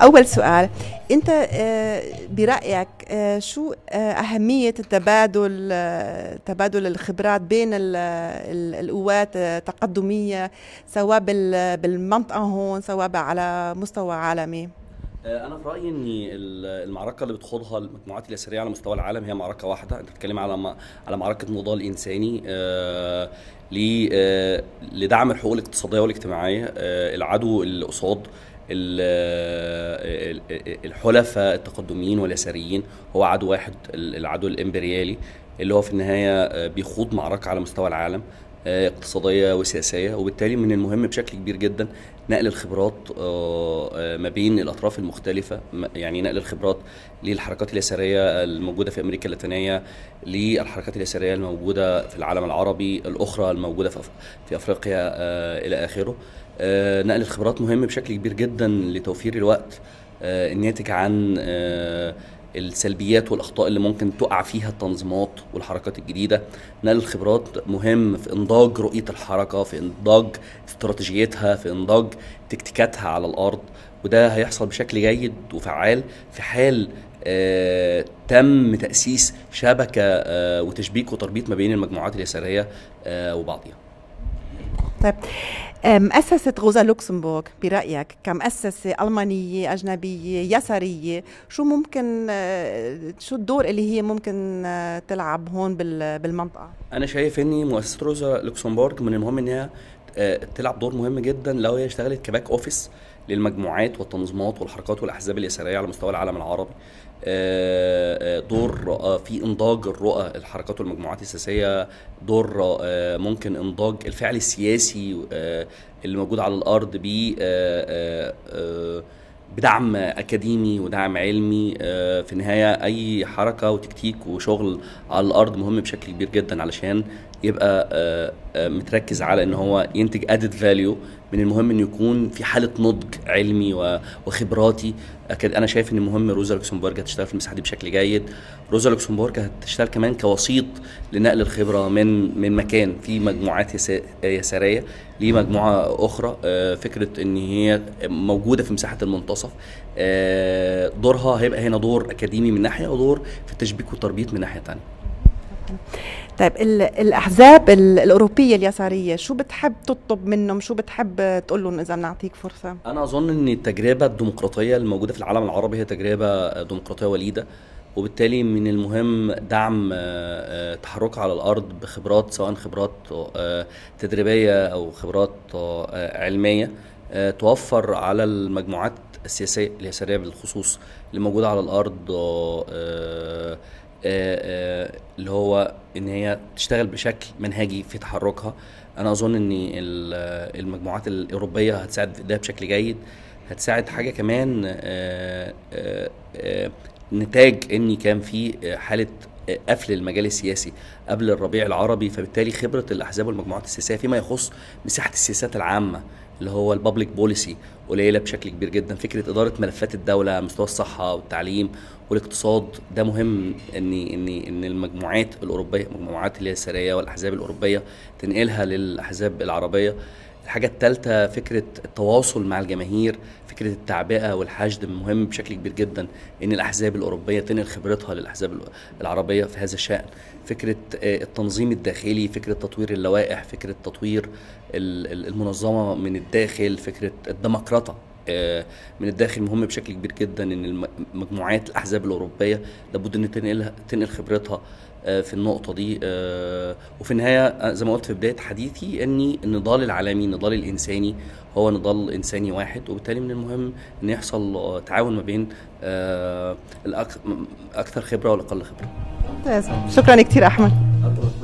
اول سؤال انت آه، برايك آه، شو آه، اهميه التبادل تبادل الخبرات بين القوات التقدميه سواء بالمنطقه هون سواء على مستوى عالمي انا في رايي ان المعركه اللي بتخوضها المجموعات اليساريه على مستوى العالم هي معركه واحده انت بتتكلم على على معركه نضال انساني لدعم الحقوق الاقتصاديه والاجتماعيه العدو اللي قصاد الحلفاء التقدميين واليساريين هو عدو واحد العدو الامبريالي اللي هو في النهايه بيخوض معركه على مستوى العالم آه، اقتصاديه وسياسيه وبالتالي من المهم بشكل كبير جدا نقل الخبرات آه، آه، ما بين الاطراف المختلفه يعني نقل الخبرات للحركات اليساريه الموجوده في امريكا اللاتينيه للحركات اليساريه الموجوده في العالم العربي الاخرى الموجوده في افريقيا الى اخره نقل الخبرات مهم بشكل كبير جدا لتوفير الوقت الناتج عن السلبيات والاخطاء اللي ممكن تقع فيها التنظيمات والحركات الجديده نقل الخبرات مهم في انضاج رؤيه الحركه في انضاج استراتيجيتها في انضاج تكتيكاتها على الارض وده هيحصل بشكل جيد وفعال في حال آه تم تاسيس شبكه آه وتشبيك وتربيط ما بين المجموعات اليساريه آه وبعضها طيب مؤسسة غوزا لوكسمبورغ برأيك كمؤسسة ألمانية أجنبية يسارية شو ممكن آه، شو الدور اللي هي ممكن آه، تلعب هون بالمنطقة؟ أنا شايف إني مؤسسة روزا لوكسمبورغ من المهم إنها آه، تلعب دور مهم جدا لو هي اشتغلت كباك أوفيس للمجموعات والتنظيمات والحركات والأحزاب اليسارية على مستوى العالم العربي دور في انضاج الرؤى الحركات والمجموعات السياسيه دور ممكن انضاج الفعل السياسي اللي موجود على الارض ب بدعم اكاديمي ودعم علمي في النهايه اي حركه وتكتيك وشغل على الارض مهم بشكل كبير جدا علشان يبقى متركز على ان هو ينتج ادد فاليو من المهم انه يكون في حاله نضج علمي وخبراتي اكيد انا شايف ان مهم روزا لوكسمبورج هتشتغل في المساحه دي بشكل جيد روزا لوكسمبورج هتشتغل كمان كوسيط لنقل الخبره من من مكان في مجموعات يساريه لمجموعه اخرى آه، فكره ان هي موجوده في مساحه المنتصف آه، دورها هيبقى هنا دور اكاديمي من ناحيه ودور في التشبيك والتربيط من ناحيه ثانيه طيب الاحزاب الاوروبيه اليساريه شو بتحب تطلب منهم شو بتحب تقول لهم اذا بنعطيك فرصه انا اظن ان التجربه الديمقراطيه الموجوده في العالم العربي هي تجربه ديمقراطيه وليده وبالتالي من المهم دعم آه، آه، تحركها على الارض بخبرات سواء خبرات آه، تدريبيه او خبرات علميه توفر على المجموعات السياسيه اليساريه بالخصوص اللي موجوده على الارض آه، آه، اللي هو ان هي تشتغل بشكل منهجي في تحركها انا اظن ان المجموعات الاوروبيه هتساعد ده بشكل جيد هتساعد حاجه كمان آه، نتاج ان كان في حاله قفل المجال السياسي قبل الربيع العربي فبالتالي خبره الاحزاب والمجموعات السياسيه فيما يخص مساحه السياسات العامه اللي هو البابليك بوليسي قليله بشكل كبير جدا فكره اداره ملفات الدوله على مستوى الصحه والتعليم والاقتصاد ده مهم ان ان ان المجموعات الاوروبيه المجموعات اليساريه والاحزاب الاوروبيه تنقلها للاحزاب العربيه الحاجة الثالثة فكرة التواصل مع الجماهير فكرة التعبئة والحشد مهم بشكل كبير جدا ان الاحزاب الاوروبية تنقل خبرتها للاحزاب العربية في هذا الشأن فكرة آه، التنظيم الداخلي فكرة تطوير اللوائح فكرة تطوير المنظمة من الداخل فكرة الديمقراطة آه، من الداخل مهم بشكل كبير جدا ان المجموعات الاحزاب الاوروبيه لابد ان تنقل تنقل خبرتها آه، في النقطه دي آه، وفي النهايه زي ما قلت في بدايه حديثي ان النضال العالمي النضال الانساني هو نضال انساني واحد وبالتالي من المهم ان يحصل تعاون ما بين الاكثر خبره والاقل خبره ممتاز شكرا كثير احمد